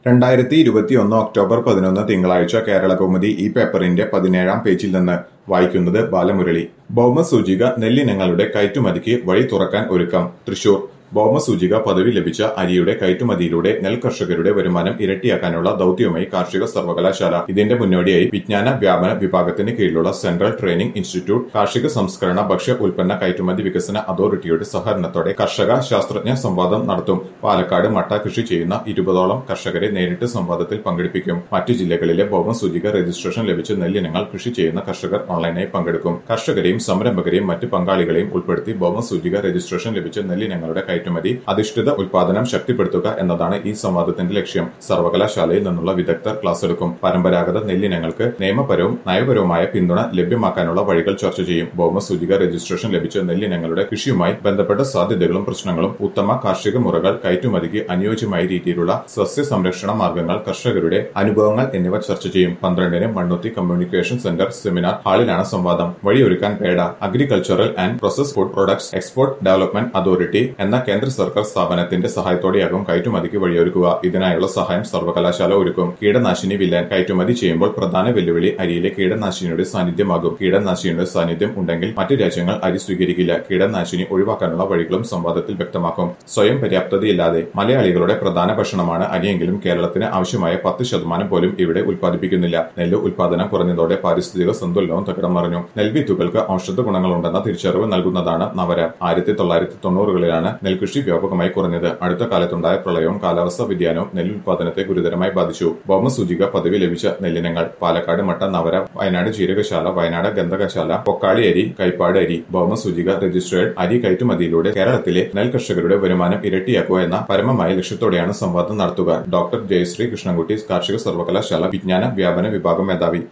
രണ്ടായിരത്തി ഇരുപത്തിയൊന്ന് ഒക്ടോബർ പതിനൊന്ന് തിങ്കളാഴ്ച കേരളകൗമുദി ഈ പേപ്പറിന്റെ പതിനേഴാം പേജിൽ നിന്ന് വായിക്കുന്നത് ബാലമുരളി ഭൗമസൂചിക നെല്ലിനങ്ങളുടെ കയറ്റുമതിക്ക് വഴി തുറക്കാൻ ഒരുക്കം തൃശൂർ ഭൗമസൂചിക പദവി ലഭിച്ച അരിയുടെ കയറ്റുമതിയിലൂടെ നെൽ കർഷകരുടെ വരുമാനം ഇരട്ടിയാക്കാനുള്ള ദൌത്യവുമായി കാർഷിക സർവകലാശാല ഇതിന്റെ മുന്നോടിയായി വിജ്ഞാന വ്യാപന വിഭാഗത്തിന് കീഴിലുള്ള സെൻട്രൽ ട്രെയിനിംഗ് ഇൻസ്റ്റിറ്റ്യൂട്ട് കാർഷിക സംസ്കരണ ഭക്ഷ്യ ഉൽപ്പന്ന കയറ്റുമതി വികസന അതോറിറ്റിയുടെ സഹകരണത്തോടെ കർഷക ശാസ്ത്രജ്ഞ സംവാദം നടത്തും പാലക്കാട് മട്ട കൃഷി ചെയ്യുന്ന ഇരുപതോളം കർഷകരെ നേരിട്ട് സംവാദത്തിൽ പങ്കെടുപ്പിക്കും മറ്റു ജില്ലകളിലെ ഭൗമസൂചിക രജിസ്ട്രേഷൻ ലഭിച്ച നെല്ലിനങ്ങൾ കൃഷി ചെയ്യുന്ന കർഷകർ ഓൺലൈനായി പങ്കെടുക്കും കർഷകരെയും സംരംഭകരെയും മറ്റ് പങ്കാളികളെയും ഉൾപ്പെടുത്തി ഭൗമസൂചിക രജിസ്ട്രേഷൻ ലഭിച്ച നെല്ലിനങ്ങളുടെ കയറ്റുമതി അധിഷ്ഠിത ഉൽപാദനം ശക്തിപ്പെടുത്തുക എന്നതാണ് ഈ സംവാദത്തിന്റെ ലക്ഷ്യം സർവകലാശാലയിൽ നിന്നുള്ള വിദഗ്ധർ ക്ലാസ് എടുക്കും പരമ്പരാഗത നെല്ലിനങ്ങൾക്ക് നിയമപരവും നയപരവുമായ പിന്തുണ ലഭ്യമാക്കാനുള്ള വഴികൾ ചർച്ച ചെയ്യും ഭൗമസൂചിക രജിസ്ട്രേഷൻ ലഭിച്ച നെല്ലിനങ്ങളുടെ കൃഷിയുമായി ബന്ധപ്പെട്ട സാധ്യതകളും പ്രശ്നങ്ങളും ഉത്തമ കാർഷിക മുറകൾ കയറ്റുമതിക്ക് അനുയോജ്യമായ രീതിയിലുള്ള സസ്യ സംരക്ഷണ മാർഗങ്ങൾ കർഷകരുടെ അനുഭവങ്ങൾ എന്നിവ ചർച്ച ചെയ്യും പന്ത്രണ്ടിന് മണ്ണുത്തി കമ്മ്യൂണിക്കേഷൻ സെന്റർ സെമിനാർ ഹാളിലാണ് സംവാദം വഴിയൊരുക്കാൻ APEDA agricultural and process food products export development authority എന്ന കേന്ദ്ര സർക്കാർ സ്ഥാപനത്തിന്റെ സഹായത്തോടെയാകും കയറ്റുമതിക്ക് വഴിയൊരുക്കുക ഇതിനായുള്ള സഹായം സർവകലാശാല ഒരുക്കും കീടനാശിനി വില്ലാൻ കയറ്റുമതി ചെയ്യുമ്പോൾ പ്രധാന വെല്ലുവിളി അരിയിലെ കീടനാശിനിയുടെ സാന്നിധ്യമാകും കീടനാശിനിയുടെ സാന്നിധ്യം ഉണ്ടെങ്കിൽ മറ്റു രാജ്യങ്ങൾ അരി സ്വീകരിക്കില്ല കീടനാശിനി ഒഴിവാക്കാനുള്ള വഴികളും സംവാദത്തിൽ വ്യക്തമാക്കും സ്വയം പര്യാപ്തതയില്ലാതെ മലയാളികളുടെ പ്രധാന ഭക്ഷണമാണ് അരിയെങ്കിലും കേരളത്തിന് ആവശ്യമായ പത്ത് ശതമാനം പോലും ഇവിടെ ഉൽപ്പാദിപ്പിക്കുന്നില്ല നെല്ല് ഉൽപാദനം കുറഞ്ഞതോടെ പാരിസ്ഥിതിക സന്തുലനവും തകിടം മറിഞ്ഞു നെൽവിത്തുകൾക്ക് ഔഷധ ഗുണങ്ങളുണ്ടെന്ന തിരിച്ചറിവ് നൽകുന്നതാണ് നവര ആയിരത്തി തൊള്ളായിരത്തി തൊണ്ണൂറുകളിലാണ് നെൽകൃഷി വ്യാപകമായി കുറഞ്ഞത് അടുത്ത കാലത്തുണ്ടായ പ്രളയവും കാലാവസ്ഥാ വ്യതിയാനവും നെല്ലുൽപാദനത്തെ ഗുരുതരമായി ബാധിച്ചു ഭൗമസൂചിക പദവി ലഭിച്ച നെല്ലിനങ്ങൾ പാലക്കാട് മട്ട നവര വയനാട് ജീരകശാല വയനാട് ഗന്ധകശാല പൊക്കാളി അരി കൈപ്പാട് അരി ഭൗമസൂചിക രജിസ്ട്രേഡ് അരി കയറ്റുമതിയിലൂടെ കേരളത്തിലെ നെൽ കർഷകരുടെ വരുമാനം ഇരട്ടിയാക്കുക എന്ന പരമമായ ലക്ഷ്യത്തോടെയാണ് സംവാദം നടത്തുക ഡോക്ടർ ജയശ്രീ കൃഷ്ണൻകുട്ടി കാർഷിക സർവകലാശാല വിജ്ഞാന വ്യാപന വിഭാഗം മേധാവി